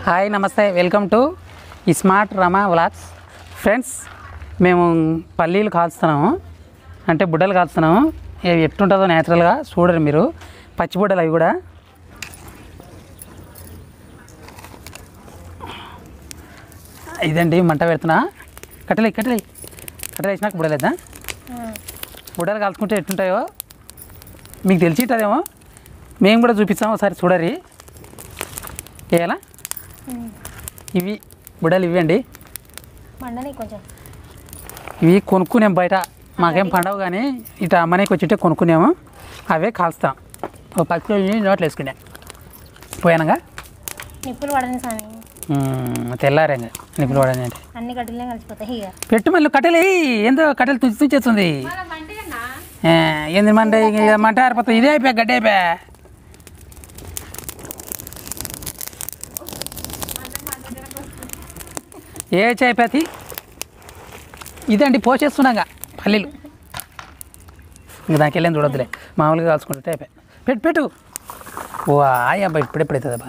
Hi నమస్తే welcome to smart Rama vlogs friends మేము పల్లీలు కాల్స్తున్నాము అంటే బుడ్డలు కాల్స్తున్నాము ఇవి ఎట్టుంటుందో న్యాచురల్గా చూడరు మీరు పచ్చి బుడ్డలు అవి కూడా ఇదండి మంట పెడుతున్నా కట్టెలే కట్టెలే కట్టెలు వేసినాక బుడలేదా బుడ్డలు కాల్చుకుంటే ఎట్టుంటాయో మీకు తెలిసి ఉంటుందేమో మేము కూడా చూపిస్తాము ఒకసారి చూడరి వేయాలా ఇవి బుడ్డలు ఇవ్వండి మండని కొంచెం ఇవి కొనుక్కునేం బయట మాకేం పండవు కానీ ఇటు అమ్మనికి వచ్చింటే కొనుక్కునేము అవే కాల్స్తాం ఒక పది కిలో నోట్లు వేసుకునే పోయానగా నిప్పులు పడని స్వామి తెల్లారంగా నిపులు పడని అంటే అన్ని గడ్డలే కలిసిపోతాయి ఇక పెట్టు మళ్ళీ కట్టెలు ఎయ్. ఏందో కట్టెలు తుంచి తుంచేస్తుంది ఏ, ఏంది మంట ఇక మంట ఆరిపోతుంది ఇదే అయిపోయా గడ్డి అయిపోయా ఏ అయిపోయి ఇదండి పోసేస్తున్నాగా పల్లీలు ఇంక దానికి వెళ్ళేది చూడొద్దులే మామూలుగా కాల్చుకుంటే అయిపోయి పెట్టు పెట్టు ఓ ఆయ్ అబ్బా ఇప్పుడెప్పుడు అవుతుందబ్బా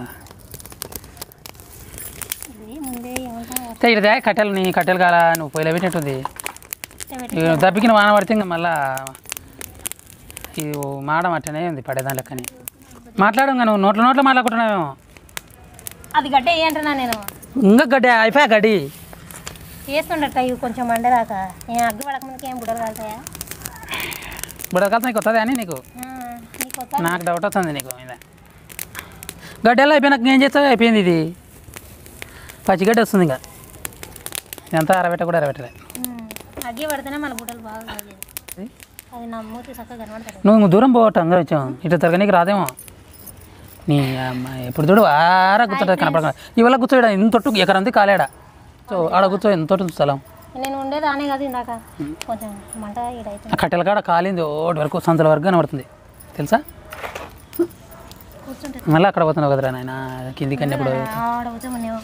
ఇది ముందే ఏమంటాం అయితే ఇదే కట్టెలు నీ కట్టెలు కాల నువ్వు పొయ్యిలో పెట్టినట్టుంది ఇక దబ్బికిన వాన పడితే ఇంకా మళ్ళా ఇది ఓ మాడం అట్టనే ఉంది పడేదాని లెక్కని మాట్లాడు నువ్వు నోట్ల నోట్లో మాట్లాడుకుంటున్నావేమో అది గడ్డ ఏంటన్నా నేను ఇంకా గడ్డి అయిపోయా గడ్డి వేస్తుండట ఇవి కొంచెం మండదాకా నేను అగ్గి పడకముందుకు ఏం బుడలు కాలుతాయా బుడల కాలతో నీకు వస్తుంది అని నీకు ఆ, నీకు వస్తా నాకు డౌట్ వస్తుంది నీకు మీద గడ్డెల్లో అయిపోయినాక ఏం చేస్తావు అయిపోయింది ఇది పచ్చిగడ్డి వస్తుంది ఇంకా ఇదంతా అరబెట్ట కూడా అరబెట్టలే ఉమ్, అగ్గి పడితేనే మన బుడలు బాగా కాలేదు అది నా మూతి చక్కగా కనబడతాడు నువ్వు దూరం పోవటం వచ్చాం ఇటు తిరగనీకి రాదేమో నీ అమ్మ ఎప్పుడు చూడు ఆరా కూర్చోట కనపడ ఇవాళ కూర్చోడా ఇంత తొట్టు ఎకరంది కాలేడా సో ఆడ కూర్చో ఎంత తొట్టు స్థలం నేను ఉండేది ఆనే కాదు ఇందాక కొంచెం మంట ఈడైతుంది ఆ కట్టెల కాడ కాలింది ఓటి వరకు సంచుల వరకు కనబడుతుంది తెలుసా కూర్చుంటే మళ్ళీ అక్కడ పోతున్నావు కదరా నాయన కిందికి అన్నప్పుడు ఆడవుతే మనం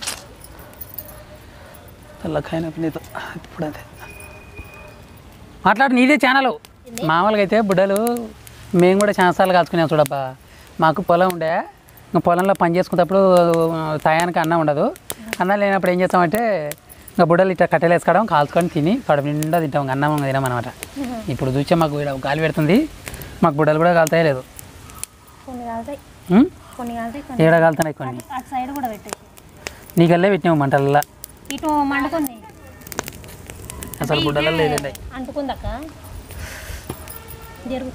తెల్లకాయన నీతో ఇప్పుడు అదే మాట్లాడు నీదే ఛానల్ మామూలుగా అయితే బుడ్డలు మేము కూడా ఛాన్సాలు కాల్చుకున్నాం చూడబ్బా మాకు పొలం ఉండే ఇంకా పొలంలో పని చేసుకున్నప్పుడు టయానికి అన్నం ఉండదు అన్నం లేనప్పుడు ఏం చేస్తామంటే ఇంకా బుడ్డలు ఇట్లా కట్టెలు వేసుకోవడం కాల్చుకొని తిని కడుపు నిండా తింటాం ఇంకా అన్నం తినాం అనమాట ఇప్పుడు చూసే మాకు ఈడ గాలి పెడుతుంది మాకు బుడ్డలు కూడా కాలుతాయి లేదు కొన్ని కాలుతాయి ఉం? కొన్ని కాలుతాయి కొన్ని ఏడ కాలుతున్నాయి కొన్ని అటు సైడ్ కూడా పెట్టేసి నీకల్లే పెట్టినాము మంటలల్లా ఇటు మండుకుంది అసలు బుడ్డలలో లేదండి అంటుకుందక్క జరుగు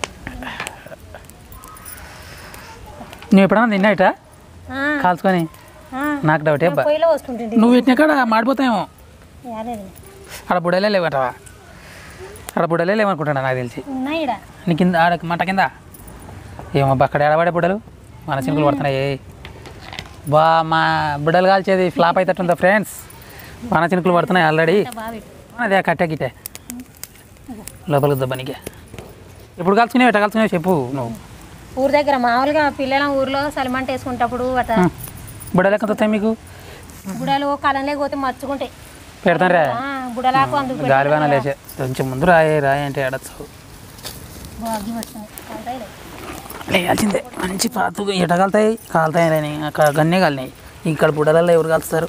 నువ్వు ఎప్పుడన్నా తిన్నా ఇట ఆ, కాల్చుకొని ఆ. నాకు డౌటే నేను పొయ్యిలో వస్తుంటుంది నువ్వు పెట్టిన కాడ మాడిపోతాయేమో యాదేది ఆడ బుడలే లేవటవా ఆడ బుడలే లేవనుకుంటాను నాకు తెలిసి ఉన్నాయి ఈడ నీ కింద ఆడ మంట కింద ఏమో అక్కడ ఎడబడే బుడలు మన చినుకులు పడుతున్నాయి బా మా బుడలు కాల్చేది ఫ్లాప్ అవుతుందా ఫ్రెండ్స్ మన చినుకులు పడుతున్నాయి ఆల్రెడీ ఇంకా బాగా పెట్టు అదే కట్టే గిట్టే లోపలికి దెబ్బనికి ఎప్పుడు కాల్చుకునేవి ఎట్లా కాల్చుకునేవి చెప్పు నువ్వు ఊరి దగ్గర మామూలుగా పిల్లల ఊర్లో సలిమంట వేసుకుంటప్పుడు అట బుడలు ఎంత వస్తాయి మీకు బుడలు కలంలో పోతే మర్చుకుంటాయి పెడతారా ఆ, బుడలాకు అందుకు పెట్టి గాలివాన లేచే కొంచెం ముందు రాయే రాయి అంటే ఆడచ్చు బాగి వస్తుంది కాలుతాయిలే. లేయాల్సిందే మంచి పాతు ఎట కాలుతాయి కాలుతాయి అని అక్కడ గన్నే కాలినాయి ఇక్కడ బుడలలో ఎవరు కాలుస్తారు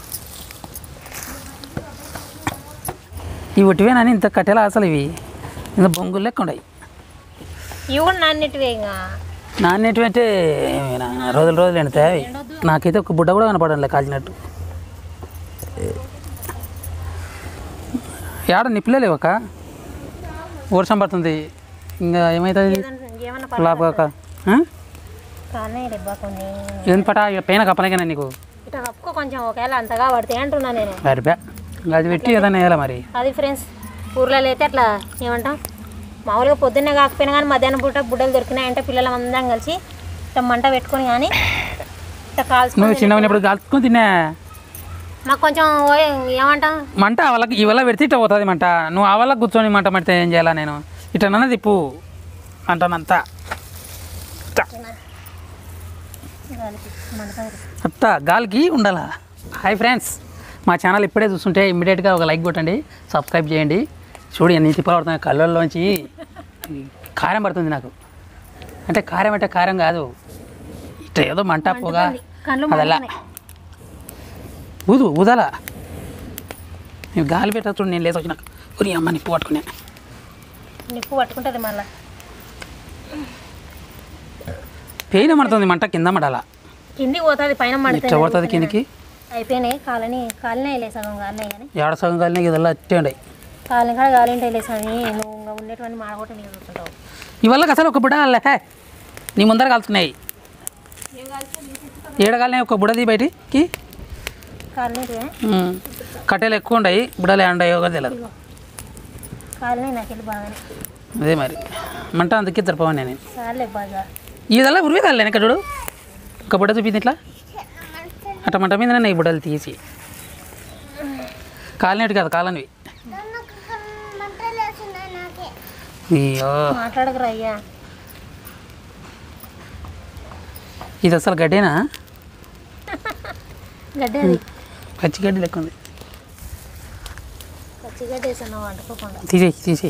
ఇవి ఒట్టివేనని ఇంత కట్టెలా అసలు ఇవి ఇంత బొంగులు లెక్క ఉన్నాయి ఇవి కూడా నాన్నటివే ఇంకా నాణ్యటి అంటే ఏమైనా రోజులు రోజులు ఎండుతాయి అవి నాకైతే ఒక బుడ్డ కూడా కనపడంలే కాల్చినట్టు ఏడ నిప్పులే లేవక్క వర్షం పడుతుంది ఇంకా ఏమవుతుంది ఏమన్నా లాభ కాక కాలనే దెబ్బ కొన్ని ఏం పట పైన కప్పనకైనా నీకు ఇట్లా కప్పుకో కొంచెం ఒకవేళ అంతగా పడితే అంటున్నా నేను సరిపే అది పెట్టి ఏదైనా వేయాలి మరి అది ఫ్రెండ్స్ ఊర్లలో అయితే అట్లా ఏమంటాం మామూలుగా పొద్దున్నే కాకపోయినా కానీ మధ్యాహ్నం పూట బుడ్డలు దొరికినాయంటే పిల్లలు అందరం కలిసి ఇట్లా మంట పెట్టుకొని కానీ ఇట్లా కాల్చుకొని నువ్వు చిన్న ఉన్నప్పుడు కాల్చుకొని తిన్నా మాకు కొంచెం ఓయ్ ఏమంటాం మంట వాళ్ళకి ఇవల్ల పెడితే ఇట్లా పోతుంది మంట నువ్వు ఆ వల్ల కూర్చొని మంట పడితే ఏం చేయాలా నేను ఇట్లా తిప్పు అంటానంతా గాలికి మంట అత్త గాలికి ఉండాలా హాయ్ ఫ్రెండ్స్ మా ఛానల్ ఇప్పుడే చూస్తుంటే ఇమ్మీడియట్గా ఒక లైక్ కొట్టండి సబ్స్క్రైబ్ చేయండి చూడు ఎన్ని తిప్పలు కళ్ళల్లోంచి కారం పడుతుంది నాకు అంటే కారం అంటే కారం కాదు ఇట్లా ఏదో మంట పొగ కళ్ళు అదలా మండుతున్నాయి. ఊదు ఊదాలా నువ్వు గాలి పెట్టా చూడు నేను లేచి వచ్చినాక ఉరి అమ్మ నిప్పు పట్టుకునే నిప్పు పట్టుకుంటుంది మళ్ళీ పెయిన్ పడుతుంది మంట కింద మడాలా కిందికి పోతుంది పైన మడితే ఇట్లా పడుతుంది కిందికి అయిపోయినాయి కాలని కాలనే వెళ్ళే సగం కాలనే కానీ ఏడ సగం కాలినా ఇదల్లా అట్టే ఉండయి కాలని కూడా కాలింటే వెళ్ళేసాని నువ్వు ఇంకా ఉండేటువంటి మాడగొట్ట నీళ్ళు చూస్తుంటావు ఇవల్ల అసలు ఒక బుడ అల్లే నీ ముందర కాలుతున్నాయి ఏడగాలినాయి ఒక బుడది బయటికి కాలనీ ఉమ్. కట్టెలు ఎక్కువ ఉండయి బుడలు ఎండయో కూడా తెలియదు కాలనీ నాకు వెళ్ళి బాగానే అదే మరి మంట అందుకే తిరపవని నేను చాలే బాగా ఇదల్లా ఉరివే కాలే ఇక్కడ చూడు ఒక బుడ్డ చూపింది ఇట్లా అట్ట మంట మీద ఈ బుడ్డలు తీసి కాలినట్టు కాదు కాలనివి అయ్యో మాట్లాడకురా అయ్యా ఇది అసలు గడ్డేనా గడ్డి అది పచ్చి గడ్డి లెక్క ఉంది పచ్చి గడ్డి వేసాను వండుకోకుండా తీసేయి తీసేయి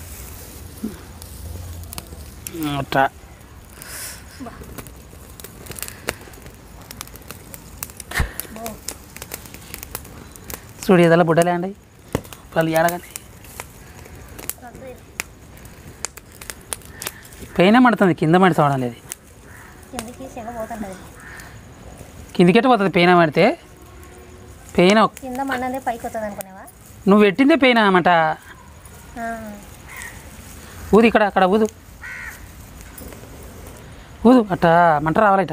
అట్లా చూడు ఇదల్లా బుడ్డలే అండి వాళ్ళు ఏడగాలి పైన మడుతుంది కింద మడి చూడడం లేదు కిందికి శనగ పోతుంటుంది కిందికెట్ట పోతుంది పెయిన్ మడితే పెయిన్ కింద మన్నదే పైకి వస్తుంది అనుకునేవా నువ్వు పెట్టిందే పెయిన్ అన్నమాట ఆ. ఊదు ఇక్కడ అక్కడ ఊదు ఊదు అట్ట మంట రావాలట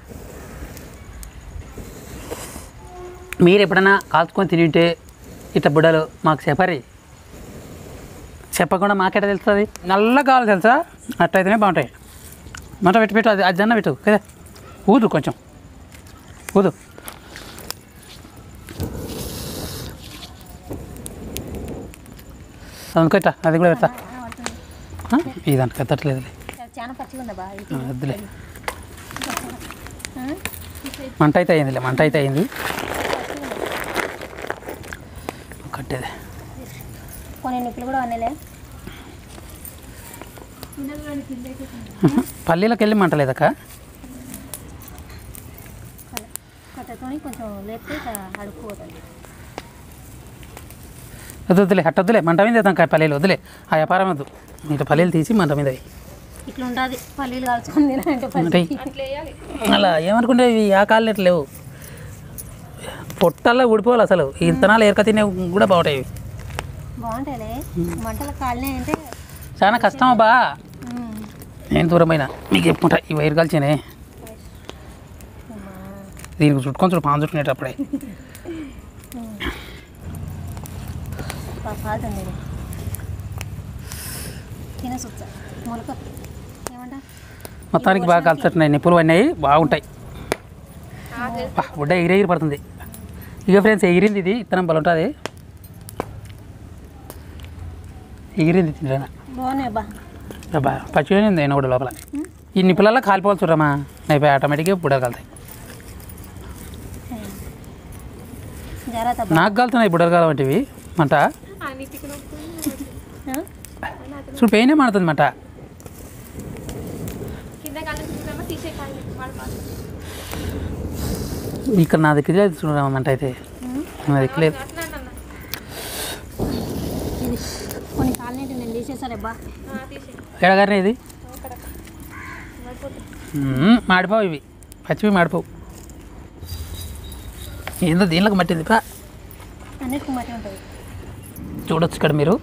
మీరు ఎప్పుడైనా కాల్చుకొని తింటే ఇట్లా బుడ్డలు మాకు చెప్పరి చెప్పకుండా మాకెట తెలుస్తుంది నల్ల కావాలి తెలుసా అట్టయితేనే బాగుంటాయి మంట పెట్టి పెట్టు అది అది జన్న పెట్టు కదా ఊదు కొంచెం ఊదు అనుకోట అది కూడా పెడతా ఆ? ఇదంట కత్తట్లేదులే అది చాలా పచ్చిగా ఉందా బా ఇది ఆ, వద్దులే మంట అయితే అయిందిలే మంట అయితే అయింది కట్టేది కొన్ని నిప్పులు కూడా వన్నలే పల్లీలకు వెళ్ళి మంట లేదక్క కట్టతోని కొంచెం లేపితే ఇట్లా అడుక్కుపోతుంది వద్దు వద్దులే అట్ట వద్దులే మంట మీద వేద్దాం కా పల్లీలు వద్దులే ఆ వ్యాపారం వద్దు ఇట్లా పల్లీలు తీసి మంట మీద వేయి. ఇట్లా ఉంటుంది పల్లీలు కాల్చుకొని తినాలంటే పల్లి అంటే అలా ఏమనుకుంటే ఇవి ఆ కాళ్ళు ఎట్లా లేవు పొట్టల్లో ఊడిపోవాలి అసలు ఈ విత్తనాలు ఏరక తినే కూడా బాగుంటాయి ఇవి బాగుంటాయిలే మంటలు కాలినాయి అంటే చాలా కష్టం అబ్బా ఉమ్, నేను దూరమైన మీకు చెప్పుకుంటా ఈ వైర్ కాల్చేనే అమ్మా. దీనికి చుట్టుకొని చూడు పాము చుట్టుకునేటప్పుడే పా- కాలుతుంది ఇది తినేసొచ్చ మొలక ఏమంటా మొత్తానికి బాగా కాల్చుతున్నాయి నిప్పులు పడినాయి బాగుంటాయి బా, బుడ్డ ఎగిరి ఎగిరి పడుతుంది ఇక ఫ్రెండ్స్ ఎగిరింది ఇది ఇత్తనం బలం ఉంటుంది ఎగిరింది తింటారా బాగున్నాయి బా బా పచ్చిగానే ఉంది అయినా కూడా లోపల ఈ నిప్పులల్లో కాలిపోవాలి చూడమ్మా అయిపోయి ఆటోమేటిక్గా బుడ్డ కాలుతాయి జాగ్రత్త బా నాకు కాలుతున్నాయి బుడ్డలు కాలవంటివి మంట ఆ? చూడు పెయినే మాడుతుంది మంట ఇక్కడ నా దగ్గర లేదు చూడమ్మా మంట అయితే నా దగ్గర లేదు ఇది కొన్ని కాలినేటి నేను తీసేసారే బా ఎడగారిని ఇది మ్మ్, మాడిపోవు ఇవి పచ్చివి మాడిపోవు ఏందో దీనిలోకి మట్టింది పా అన్నిటికి మట్టి ఉంటుంది చూడొచ్చు ఇక్కడ మీరు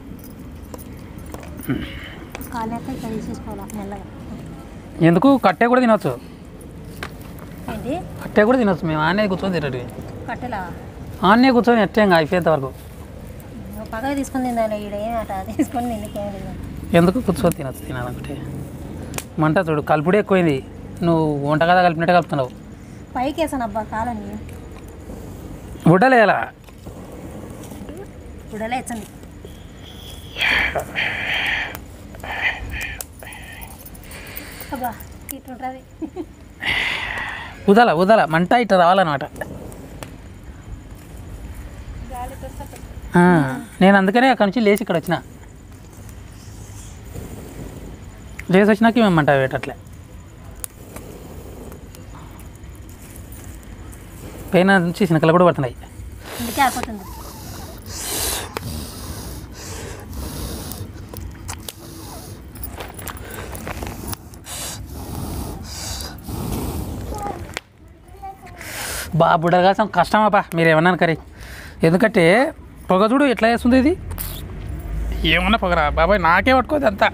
కాలేక ఇక్కడ తీసేసుకోవాలా మెల్లగా ఎందుకు కట్టే కూడా తినొచ్చు ఏంటి కట్టే కూడా తినొచ్చు మేము ఆనే కూర్చొని తినట్టు కట్టెలా ఆనే కూర్చొని ఎట్టే ఇంకా అయిపోయేంత వరకు నువ్వు పక్కగా తీసుకొని తిందాను ఈడ ఏం అట తీసుకొని నిన్నకేం లేదు ఎందుకు కూర్చొని తినొచ్చు తినాలనుకుంటే మంట చూడు కలుపుడే ఎక్కువైంది నువ్వు వంట కదా కలిపినట్టే కలుపుతున్నావు పైకి వేసాను అబ్బా కాలని బుడ్డలేలా గుడలే ఇచ్చండి అబ్బా ఇట్లుంటుంది ఉదాల ఉదాల మంట ఇట్లా రావాలన్నమాట ఆ, నేను అందుకనే అక్కడి నుంచి లేచి ఇక్కడ వచ్చిన లేచి వచ్చినాక మేము మంట పెట్టట్లే పైన నుంచి చినకలు కూడా పడుతున్నాయి అందుకే ఆగిపోతుంది బా బుడ్డలు కాసం కష్టమాపా మీరు ఏమన్నా కరీ ఎందుకంటే పొగ చూడు ఎట్లా వేస్తుంది ఇది ఏమన్నా పొగరా బాబాయ్ నాకే పట్టుకోదు అంతా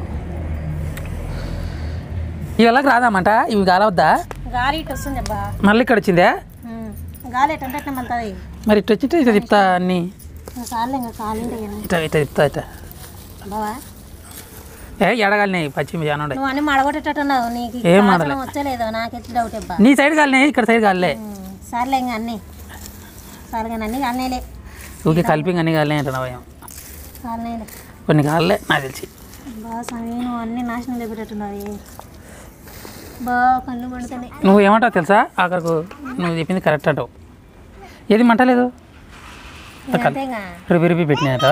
ఇవెళ్ళకి రాదామంట ఇవి గాలవద్దా గాలి ఇటు వస్తుంది అబ్బా మళ్ళీ ఇక్కడ వచ్చిందే ఉమ్. గాలి ఎట్టంటే అట్లా మళ్తుంది మరి ఇటు వచ్చింటే ఇట్లా చెప్తా అన్నీ ఇంకా కాళ్ళు ఇంకా కాలు ఉంటాయి ఇట ఇట చెప్తా ఇట బావా ఏ ఎడగాలినాయి పచ్చి జానుండే నువ్వు అన్ని మడగొట్టేటట్టున్నావు నీకు ఏం కాల్చడం మడలే. వచ్చలేదో నాకు ఎట్లా డౌట్ అబ్బా నీ సైడ్ కాలినాయి ఇక్కడ సైడ్ కాలే ఉమ్. సర్లే ఇంకా అన్నీ సరే కానీ అన్నీ కాలనేలే ఊకే కలిపి అన్ని కాలినాయి అంటున్నావు ఏమో. కాలనేలే కొన్ని కాలే నాకు తెలిసి బాగా సమయం నువ్వు అన్ని నాశనం లేపెట్టున్నావు బా కళ్ళు మండుతున్నాయి నువ్వు ఏమంటావు తెలుసా అక్కడికి నువ్వు చెప్పింది కరెక్ట్ అంటావు ఏది మంటలేదు ఇంకా అంతేగా రిపి రిపి పెట్టినాయట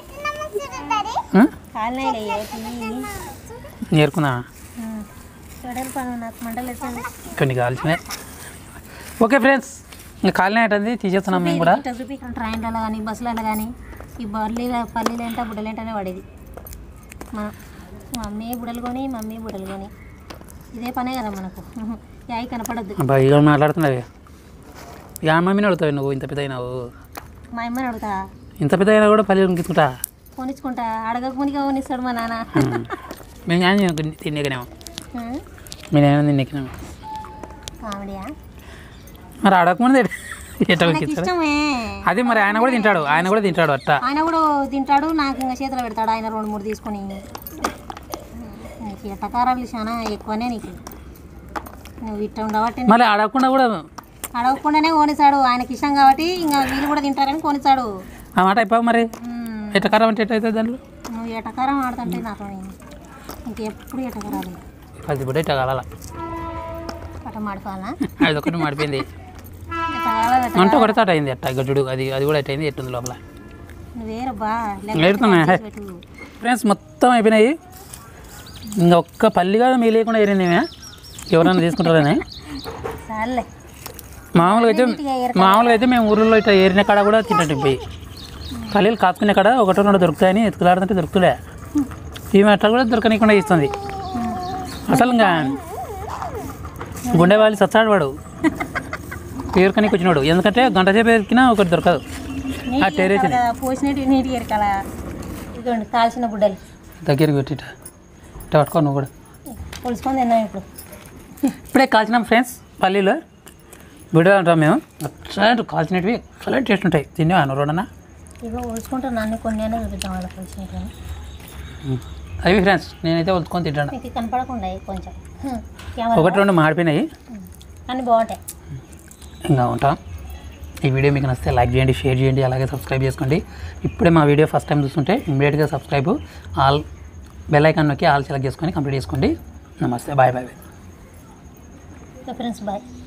కాలనేలే ఏపీ నేర్చుకుందా చెడలు పను నాకు మంటలు వేస్తుంది కొన్ని కాల్చినాయి ఓకే ఫ్రెండ్స్ ఇంకా కాలినాయి అంటుంది తీసేస్తున్నాం మేము కూడా ఇట్లా చూపి ఇక్కడ ట్రైన్లలో కానీ బస్సులలో కానీ ఈ బర్లీల పల్లీలు ఏంట బుడ్డలు ఏంటనే పడేది మనం మమ్మీ బుడలు కొని మమ్మీ బుడలు కొని ఇదే పనే కదా మనకు యాయి కనపడద్దు అబ్బా ఇక మాట్లాడుతున్నావు ఇక మమ్మీని అడుగుతావు నువ్వు ఇంత పెద్ద అయినావు మా అమ్మని అడుగుతా ఇంత పెద్ద అయినా కూడా పల్లెలు ఇంకించుకుంటా కొనిచ్చుకుంటా అడగక మునిగా కొనిస్తాడు మా నాన్న మేము న్యాయం తినేకనేమో ఉం? మేము ఏమైనా తినేకినాము కామెడీయా మరి అడగకముందు ఎట్లా నాకు ఉడికిస్తాడు ఇష్టమే అది మరి ఆయన కూడా తింటాడు ఆయన కూడా తింటాడు అట్ట ఆయన కూడా తింటాడు నాకు ఇంకా చేతిలో పెడతాడు ఆయన రెండు మూడు తీసుకొని నీకు ఎట్టకారాలు చాలా ఎక్కువనే నీకు నువ్వు ఇట్ట ఉండబట్టి మళ్ళీ అడగకుండా కూడా అడగకుండానే కొనిస్తాడు ఆయనకి ఇష్టం కాబట్టి ఇంకా వీళ్ళు కూడా తింటారని కొనిస్తాడు ఆ మాట అయిపోయి మరి ఉమ్, ఎట్ట కారం అంటే ఎట్ట అవుతుంది దాంట్లో నువ్వు ఎటకారం ఆడుతుంటే నాకు ఇంకెప్పుడు ఎటకరాలి పది కూడా ఇట్ట కాలాల పట మాడిపోవాలా అది ఒకటి మాడిపోయింది ఎటకాల మంట ఒకటి అయింది అట్ట గడ్డు అది అది కూడా అయింది ఎట్టుంది లోపల నువ్వేరబ్బా ఏరుతున్నా ఫ్రెండ్స్ మొత్తం అయిపోయినాయి ఇంకా ఒక్క పల్లి కూడా మీ లేకుండా ఏరింది ఎవరైనా తీసుకుంటారని సర్లే మామూలుగా అయితే మామూలుగా అయితే మేము ఊర్లో ఇట్లా ఏరిన కాడ కూడా తింటాం పోయి పల్లీలు కాచుకునే కాడ ఒకటో రెండు దొరుకుతాయని ఎత్తుకులాడుతుంటే దొరుకుతులే ఈమె అట్లా కూడా దొరకనీయకుండా ఇస్తుంది అసలు ఇంకా గుండె వాళ్ళు చచ్చాడు వాడు పేరుకనికి వచ్చినాడు ఎందుకంటే గంట సేపు ఎరికినా ఒకటి దొరకదు ఆ టెరేసి కదా పోసినట్టు నీటి ఎరకాల ఇదిగోండి కాల్చిన బుడ్డలు దగ్గరికి పెట్టి ఇట్ట ఇట్ట పట్టుకో నువ్వు కూడా పొలుసుకొని తిన్నాం ఇప్పుడు ఇప్పుడే కాల్చినాం ఫ్రెండ్స్ పల్లీలు బిడ్డలు అంటాం మేము ఎక్సలెంట్ కాల్చినవి ఎక్సలెంట్ టేస్ట్ ఉంటాయి తినేవా రోడన్నా ఇగో ఒలుచుకుంటాను అన్ని కొన్ని అయినా చూపిద్దాం వాళ్ళకి పొలిచినట్టు అవి ఫ్రెండ్స్ నేనైతే వలుచుకొని తింటాను మీకు కనపడకుండా కొంచెం హ్మ్. కెమెరా ఒకటి రెండు మాడిపోయినాయి అన్ని బాగుంటాయి ఇంకా ఉంటాం ఈ వీడియో మీకు నచ్చితే లైక్ చేయండి షేర్ చేయండి అలాగే సబ్స్క్రైబ్ చేసుకోండి ఇప్పుడే మా వీడియో ఫస్ట్ టైం చూస్తుంటే ఇమీడియట్గా సబ్స్క్రైబ్ ఆల్ బెల్ ఐకాన్ నొక్కి ఆల్ సెలెక్ట్ చేసుకొని కంప్లీట్ చేసుకోండి నమస్తే బాయ్ బాయ్ ఫ్రెండ్స్ బాయ్